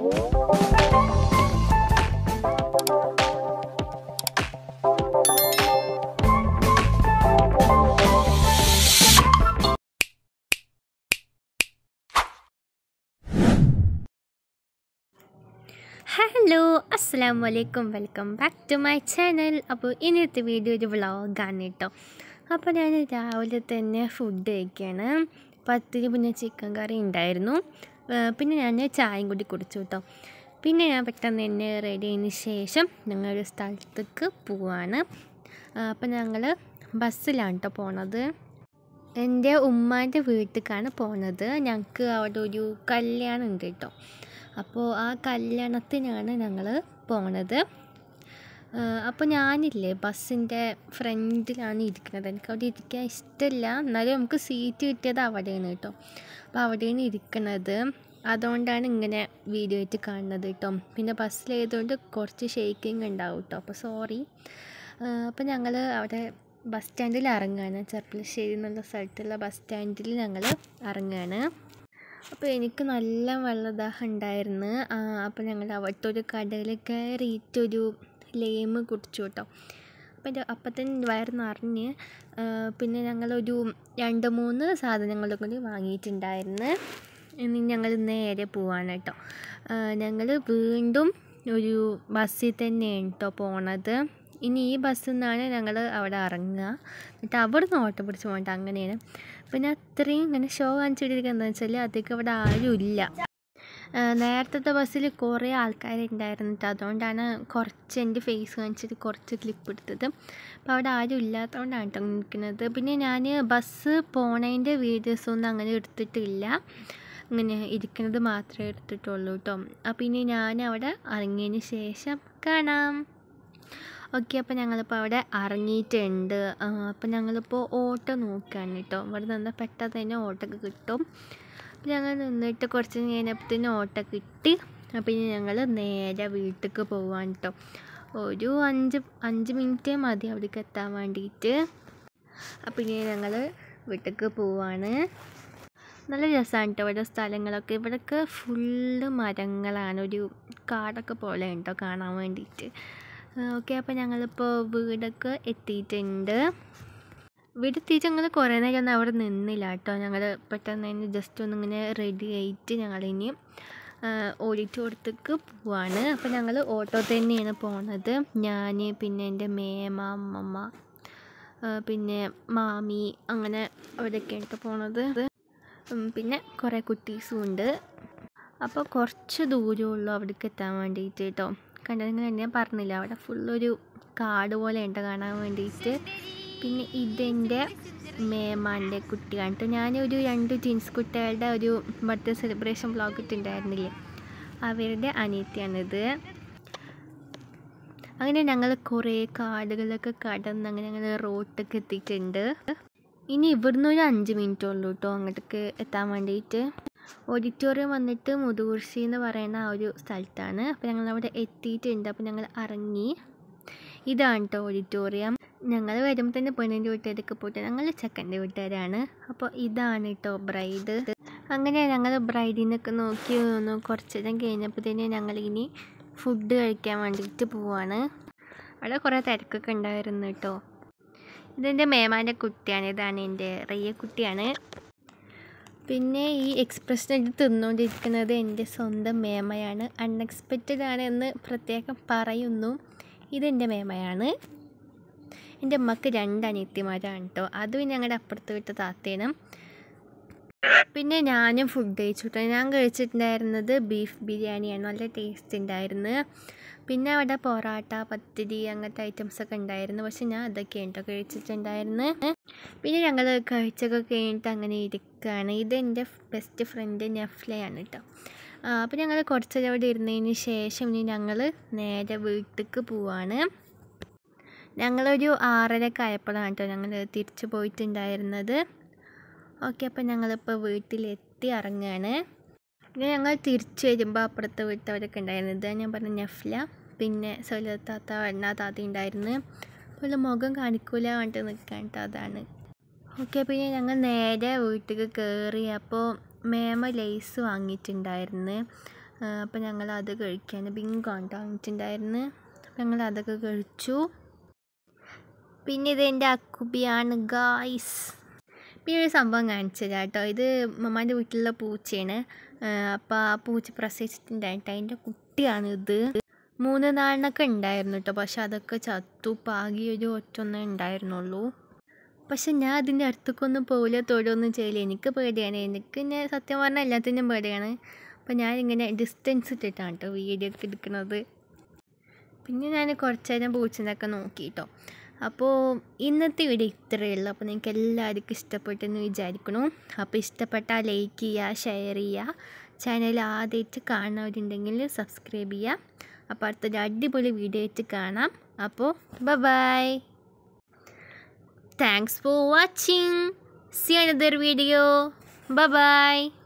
Hello അസ്സാം വലൈക്കും welcome back to my channel അപ്പോൾ ഇന്നത്തെ വീഡിയോ ഒരു വ്ളോഗാണ് കേട്ടോ അപ്പോൾ ഞാൻ രാവിലെ തന്നെ ഫുഡ് കഴിക്കുകയാണ് പത്തിരി പിന്നെ ചിക്കൻ കറി ഉണ്ടായിരുന്നു ആ, പിന്നെ ഞാൻ ചായയും കൂടി കുടിച്ചു കേട്ടോ പിന്നെ ഞാൻ പെട്ടെന്ന് തന്നെ റെഡി ആയതിന് ശേഷം ഞങ്ങളൊരു സ്ഥലത്തേക്ക് പോവാണ് ആ, അപ്പോൾ ഞങ്ങൾ ബസ്സിലാണ് കേട്ടോ പോണത് എൻ്റെ ഉമ്മാൻ്റെ വീട്ടിലേക്കാണ് പോണത് ഞങ്ങൾക്ക് അവിടെ ഒരു കല്യാണം ഉണ്ട് കേട്ടോ അപ്പോൾ ആ കല്യാണത്തിനാണ് ഞങ്ങൾ പോണത് അപ്പോൾ ഞാനില്ലേ ബസ്സിൻ്റെ ഫ്രണ്ടിലാണ് ഇരിക്കുന്നത് എനിക്ക് അവിടെ ഇരിക്കാൻ ഇഷ്ടമില്ല എന്നാലും നമുക്ക് സീറ്റ് കിട്ടിയത് അവിടെയാണ് കേട്ടോ അപ്പോൾ അവിടെയാണ് ഇരിക്കുന്നത് അതുകൊണ്ടാണ് ഇങ്ങനെ വീഡിയോ ആയിട്ട് കാണുന്നത് കേട്ടോ പിന്നെ ബസ്സിലായതുകൊണ്ട് കുറച്ച് ഷേക്കിംഗ് ഉണ്ടാവും കേട്ടോ അപ്പോൾ സോറി അപ്പോൾ ഞങ്ങൾ അവിടെ ബസ് സ്റ്റാൻഡിൽ ഇറങ്ങുകയാണ് ചെർപ്പളശ്ശേരി എന്നുള്ള സ്ഥലത്തുള്ള ബസ് സ്റ്റാൻഡിൽ ഞങ്ങൾ ഇറങ്ങുകയാണ് അപ്പോൾ എനിക്ക് നല്ല വെള്ളദാഹം ഉണ്ടായിരുന്നു അപ്പോൾ ഞങ്ങൾ അവിടുത്തെ ഒരു കടയിൽ കയറിയിട്ടൊരു ലേമ് കുടിച്ചു കേട്ടോ അപ്പോൾ എൻ്റെ അപ്പം തന്നെ വയറ് നിറഞ്ഞ് ആ, പിന്നെ ഞങ്ങളൊരു രണ്ട് മൂന്ന് സാധനങ്ങൾ കൂടി വാങ്ങിയിട്ടുണ്ടായിരുന്നു ഇനി ഞങ്ങൾ നേരെ പോവാണ് കേട്ടോ ഞങ്ങൾ വീണ്ടും ഒരു ബസ്സിൽ തന്നെയാണ് കേട്ടോ പോണത് ഇനി ഈ ബസ്സിൽ നിന്നാണ് ഞങ്ങൾ അവിടെ ഇറങ്ങുക എന്നിട്ട് അവിടെ നിന്ന് ഓട്ടോ പിടിച്ച് പോകണ്ട അങ്ങനെയാണ് പിന്നെ അത്രയും ഇങ്ങനെ ഷോ കാണിച്ചിട്ടിരിക്കുക എന്താണെന്ന് വെച്ചാൽ അധികം അവിടെ ആരും ഇല്ല ആ, നേരത്തെ ബസ്സിൽ കുറേ ആൾക്കാരുണ്ടായിരുന്നു ട്ടോ. അതുകൊണ്ടാണ് കുറച്ച് എൻ്റെ ഫേസ് കാണിച്ചിട്ട് കുറച്ച് ക്ലിപ്പ് എടുത്തത് അപ്പോൾ അവിടെ ആരും ഇല്ലാത്തതുകൊണ്ടാണ് കേട്ടോ നിൽക്കുന്നത് പിന്നെ ഞാൻ ബസ് പോണതിൻ്റെ വീഡിയോസൊന്നും അങ്ങനെ എടുത്തിട്ടില്ല ഇങ്ങനെ ഇരിക്കുന്നത് മാത്രമേ എടുത്തിട്ടുള്ളൂ കേട്ടോ അപ്പോൾ ഇനി ഞാൻ അവിടെ ഇറങ്ങിയതിന് ശേഷം കാണാം ഓക്കെ അപ്പോൾ ഞങ്ങളിപ്പോൾ അവിടെ ഇറങ്ങിയിട്ടുണ്ട് അപ്പോൾ ഞങ്ങളിപ്പോൾ ഓട്ടോ നോക്കുകയാണ് കേട്ടോ ഇവിടെ നിന്ന് പെട്ടെന്ന് തന്നെ ഓട്ടോ ഒക്കെ കിട്ടും അപ്പോൾ ഞങ്ങൾ നിന്നിട്ട് കുറച്ച് കഴിഞ്ഞപ്പോഴത്തേനും ഓട്ടോ കിട്ടി അപ്പോൾ ഇനി ഞങ്ങൾ നേരെ വീട്ടിലേക്ക് പോവാണ് കേട്ടോ ഒരു അഞ്ച് അഞ്ച് മിനിറ്റ് മതി അവിടേക്ക് എത്താൻ വേണ്ടിയിട്ട് അപ്പോൾ ഇനി ഞങ്ങൾ വീട്ടിലേക്ക് പോവാണ് നല്ല രസമാണ് കേട്ടോ ഇവിടെ സ്ഥലങ്ങളൊക്കെ ഇവിടെയൊക്കെ ഫുള്ള് മരങ്ങളാണ് ഒരു കാടൊക്കെ പോലെ ഉണ്ടോ കാണാൻ വേണ്ടിയിട്ട് ഓക്കെ അപ്പോൾ ഞങ്ങളിപ്പോൾ വീടൊക്കെ എത്തിയിട്ടുണ്ട് വീടെത്തിയിട്ട് ഞങ്ങൾ കുറേ നേരം ഒന്നും അവിടെ നിന്നില്ല കേട്ടോ ഞങ്ങൾ പെട്ടെന്ന് തന്നെ ജസ്റ്റ് ഒന്ന് ഇങ്ങനെ റെഡി ആയിട്ട് ഞങ്ങളിനി ഓഡിറ്റോറിയത്തേക്ക് പോവാണ് അപ്പോൾ ഞങ്ങൾ ഓട്ടോ തന്നെയാണ് പോണത് ഞാൻ പിന്നെ എൻ്റെ മേമ അമ്മമ്മ ആ, പിന്നെ മാമി അങ്ങനെ അവിടെയൊക്കെയാണ് കേട്ടോ പോണത് ഉം, പിന്നെ കുറേ കുട്ടീസും ഉണ്ട് അപ്പോൾ കുറച്ച് ദൂരമുള്ളൂ അവിടേക്ക് എത്താൻ വേണ്ടിയിട്ട് കേട്ടോ കണ്ടത് നിങ്ങൾ ഞാൻ പറഞ്ഞില്ല അവിടെ ഫുള്ളൊരു കാട് പോലെ ഉണ്ട് കാണാൻ വേണ്ടിയിട്ട് പിന്നെ ഇതെൻ്റെ മേമാൻ്റെ കുട്ടിയാണ് കേട്ടോ ഞാനൊരു രണ്ട് ട്വിൻസ് കുട്ടികളുടെ ഒരു ബർത്ത്ഡേ സെലിബ്രേഷൻ വ്ളോഗ് ഇട്ടുണ്ടായിരുന്നില്ലേ അവരുടെ അനിയത്തിയാണിത് അങ്ങനെ ഞങ്ങൾ കുറേ കാടുകളൊക്കെ കടന്ന് അങ്ങനെ ഞങ്ങൾ റോഡൊക്കെ എത്തിയിട്ടുണ്ട് ഇനി ഇവിടുന്ന് ഒരു അഞ്ച് മിനിറ്റ് ഉള്ളൂ കേട്ടോ അങ്ങോട്ടേക്ക് എത്താൻ വേണ്ടിയിട്ട് ഓഡിറ്റോറിയം വന്നിട്ട് മുതുകുർശി എന്ന് പറയുന്ന ആ ഒരു സ്ഥലത്താണ് അപ്പോൾ ഞങ്ങൾ അവിടെ എത്തിയിട്ടുണ്ട് അപ്പോൾ ഞങ്ങൾ ഇറങ്ങി ഇതാണ് കേട്ടോ ഓഡിറ്റോറിയം ഞങ്ങൾ വരുമ്പോൾ തന്നെ പെണ്ണിൻ്റെ വീട്ടുകാരൊക്കെ പോയിട്ട് ഞങ്ങൾ ചെക്കൻ്റെ വീട്ടുകാരാണ് അപ്പോൾ ഇതാണ് കേട്ടോ ബ്രൈഡ് അങ്ങനെ ഞങ്ങൾ ബ്രൈഡിനൊക്കെ നോക്കി ഒന്ന് കുറച്ച് നേരം കഴിഞ്ഞപ്പോഴത്തേന് ഞങ്ങൾ ഇനി ഫുഡ് കഴിക്കാൻ വേണ്ടിയിട്ട് പോവാണ് അവിടെ കുറേ തിരക്കൊക്കെ ഉണ്ടായിരുന്നു കേട്ടോ ഇതെൻ്റെ മേമാൻ്റെ കുട്ടിയാണ് ഇതാണ് എൻ്റെ റിയ കുട്ടിയാണ് പിന്നെ ഈ എക്സ്പ്രഷൻ ഇത് തിന്നുകൊണ്ടിരിക്കുന്നത് എൻ്റെ സ്വന്തം മേമയാണ് അൺഎക്സ്പെക്റ്റഡ് ആണ് എന്ന് പ്രത്യേകം പറയുന്നു ഇതെൻ്റെ മേമയാണ് എൻ്റെ അമ്മക്ക് രണ്ട് അനിയത്തിമാരാണ് കേട്ടോ അതും ഞങ്ങളുടെ അപ്പുറത്ത് വിട്ട താത്തേനും പിന്നെ ഞാനും ഫുഡ് കഴിച്ചു കേട്ടോ ഞാൻ കഴിച്ചിട്ടുണ്ടായിരുന്നത് ബീഫ് ബിരിയാണിയാണ് നല്ല ടേസ്റ്റ് ഉണ്ടായിരുന്നു പിന്നെ അവിടെ പൊറാട്ട പത്തിരി അങ്ങനത്തെ ഐറ്റംസ് ഒക്കെ ഉണ്ടായിരുന്നു പക്ഷെ ഞാൻ അതൊക്കെയാണ് കേട്ടോ കഴിച്ചിട്ടുണ്ടായിരുന്നു പിന്നെ ഞങ്ങൾ കഴിച്ചൊക്കെ കഴിഞ്ഞിട്ട് അങ്ങനെ ഇരിക്കുകയാണ് ഇത് എൻ്റെ ബെസ്റ്റ് ഫ്രണ്ട് നെഫ്ലയാണ് കേട്ടോ അപ്പോൾ ഞങ്ങൾ കുറച്ച് നേരം അവിടെ ഇരുന്നതിന് ശേഷം ഇനി ഞങ്ങൾ നേരെ വീട്ടിലേക്ക് പോവാണ് ഞങ്ങളൊരു ആറരയൊക്കെ ആയപ്പോഴാണ് കേട്ടോ ഞങ്ങൾ തിരിച്ചു പോയിട്ടുണ്ടായിരുന്നത് ഓക്കെ അപ്പോൾ ഞങ്ങളിപ്പോൾ വീട്ടിലെത്തി ഇറങ്ങുകയാണ് പിന്നെ ഞങ്ങൾ തിരിച്ചു വരുമ്പോൾ അപ്പുറത്തെ വീട്ടവരൊക്കെ ഉണ്ടായിരുന്നു ഇത് ഞാൻ പറഞ്ഞ നെഫ്ല പിന്നെ സൗലത്താത്ത എണ്ണ താത്ത ഉണ്ടായിരുന്നു അപ്പോൾ മുഖം കാണിക്കൂല കണ്ടിട്ട് നിൽക്കാൻ കേട്ടോ അതാണ് ഓക്കെ പിന്നെ ഞങ്ങൾ നേരെ വീട്ടിൽ കയറി അപ്പോൾ മേമ ലേസ് വാങ്ങിയിട്ടുണ്ടായിരുന്നു അപ്പം ഞങ്ങൾ അത് കഴിക്കാൻ ബിങ്കാണ് കേട്ടോ വാങ്ങിയിട്ടുണ്ടായിരുന്നു അപ്പം ഞങ്ങൾ അതൊക്കെ കഴിച്ചു പിന്നെ ഇത് എൻ്റെ അക്കുബിയാണ് ഗായ്സ് പിന്നെ ഒരു സംഭവം കാണിച്ചത് കേട്ടോ ഇത് മമ്മാൻ്റെ വീട്ടിലുള്ള പൂച്ചയാണ് അപ്പോൾ ആ പൂച്ച പ്രസവിച്ചിട്ടുണ്ടായിട്ട് അതിൻ്റെ കുട്ടിയാണ് ഇത് മൂന്ന് നാളിനൊക്കെ ഉണ്ടായിരുന്നു കേട്ടോ പക്ഷെ അതൊക്കെ ചത്തു പാകി ഒരു ഒറ്റൊന്നേ ഉണ്ടായിരുന്നുള്ളൂ പക്ഷെ ഞാൻ അതിൻ്റെ അടുത്തേക്കൊന്നും പോവില്ല തൊടുകയൊന്നും ചെയ്യില്ല എനിക്ക് പേടിയാണ് എനിക്ക് ഞാൻ സത്യം പറഞ്ഞാൽ എല്ലാത്തിനും പേടിയാണ് അപ്പോൾ ഞാനിങ്ങനെ ഡിസ്റ്റൻസ് ഇട്ടിട്ടാണ് കേട്ടോ വീഡിയോ ഒക്കെ എടുക്കുന്നത് പിന്നെ ഞാൻ കുറച്ച് നേരം പൂച്ചനൊക്കെ നോക്കി കേട്ടോ അപ്പോൾ ഇന്നത്തെ വീഡിയോ ഇത്രയേ ഉള്ളൂ അപ്പോൾ നിങ്ങൾക്ക് എല്ലാവർക്കും ഇഷ്ടപ്പെട്ടെന്ന് വിചാരിക്കണു അപ്പോൾ ഇഷ്ടപ്പെട്ടാൽ ലൈക്ക് ചെയ്യുക ഷെയർ ചെയ്യുക ചാനൽ ആദ്യമായിട്ട് കാണുന്നവരുണ്ടെങ്കിൽ സബ്സ്ക്രൈബ് ചെയ്യുക അപ്പോൾ അടുത്തൊരു അടിപൊളി വീഡിയോ ആയിട്ട് കാണാം അപ്പോൾ bye thanks for watching see another video by